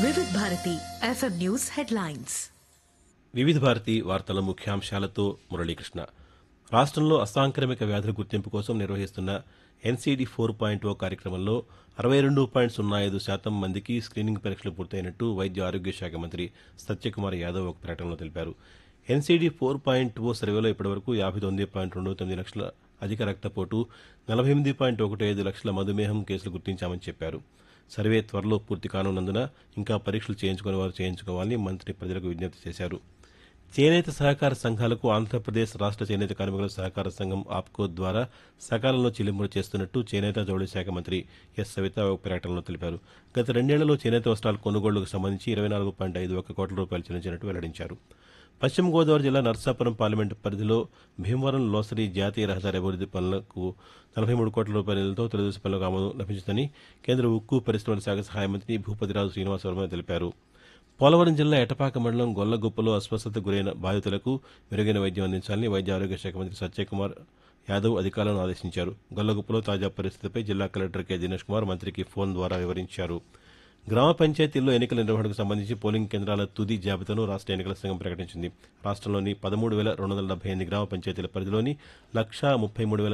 వివిధ Bharati FM news headlines వివిధ భారతి వార్తల ముఖ్యాంశాలతో మురళీకృష్ణ రాష్ట్రంలో అసాంక్రమిక వ్యాధుల గుర్తింపు కోసం నిర్వహిస్తున్న ఎన్సీడీ ఫోర్ పాయింట్ ఓ కార్యక్రమంలో అరవై రెండు పాయింట్ సున్నా ఐదు శాతం మందికి స్క్రీనింగ్ పరీక్షలు పూర్తయినట్టు వైద్య ఆరోగ్య శాఖ మంత్రి సత్యకుమార్ యాదవ్ ఒక ప్రకటనలో తెలిపారు ఎన్సీడీ ఫోర్ పాయింట్ ఓ సర్వేలో ఇప్పటివరకు యాభై తొమ్మిది పాయింట్ రెండు తొమ్మిది లక్షల అధిక రక్తపోటు నలభై ఎనిమిది పాయింట్ ఒకటి ఐదు లక్షల మధుమేహం కేసులు గుర్తించామని చెప్పారు సర్వే త్వరలో పూర్తి కానున్నందున ఇంకా పరీక్షలు చేయించుకునే వారు చేయించుకోవాలని మంత్రి ప్రజలకు విజ్ఞప్తి చేశారు చేనేత సహకార సంఘాలకు ఆంధ్రప్రదేశ్ రాష్ట్ర చేనేత కార్మికుల సహకార సంఘం ఆప్కో ద్వారా సకాలంలో చెల్లింపులు చేస్తున్నట్టు చేనేత జౌళి శాఖ మంత్రి ఎస్ సవిత ఒక ప్రకటనలో తెలిపారు గత రెండేళ్లలో చేనేత వస్త్రాల కొనుగోళ్లకు సంబంధించి ఇరవై నాలుగు పాయింట్ ఐదు ఒక్క కోట్ల రూపాయలు చెల్లించినట్టు వెల్లడించారు పశ్చిమ గోదావరి జిల్లా నర్సాపురం పార్లమెంటు పరిధిలో భీమవరం లోసరి జాతీయ రహదారి అభివృద్ది పనులకు నలభై మూడు కోట్ల రూపాయల నిధులతో తొలిదశ పనులకు ఆమోదం లభించిందని కేంద్ర ఉక్కు పరిశ్రమల శాఖ సహాయ మంత్రి భూపతిరాజు శ్రీనివాసవర్మ తెలిపారు పోలవరం జిల్లా ఎటపాక మండలం గొల్లగుప్పలో అస్వస్థతకు గురైన బాధితులకు మెరుగైన వైద్యం అందించాలని వైద్య ఆరోగ్య శాఖ మంత్రి సత్యకుమార్ యాదవ్ అధికారులను ఆదేశించారు గొల్లగుప్పలో తాజా పరిస్థితిపై జిల్లా కలెక్టర్ కె దినేష్ కుమార్ మంత్రికి ఫోన్ ద్వారా వివరించారు గ్రామ పంచాయతీల్లో ఎన్నికల నిర్వహణకు సంబంధించి పోలింగ్ కేంద్రాల తుది జాబితాను రాష్ట్ర ఎన్నికల సంఘం ప్రకటించింది రాష్ట్రంలోని పదమూడు వేల రెండు వందల డెబ్బై ఎనిమిది గ్రామ పంచాయతీల పరిధిలోని లక్షా ముప్పై మూడు వేల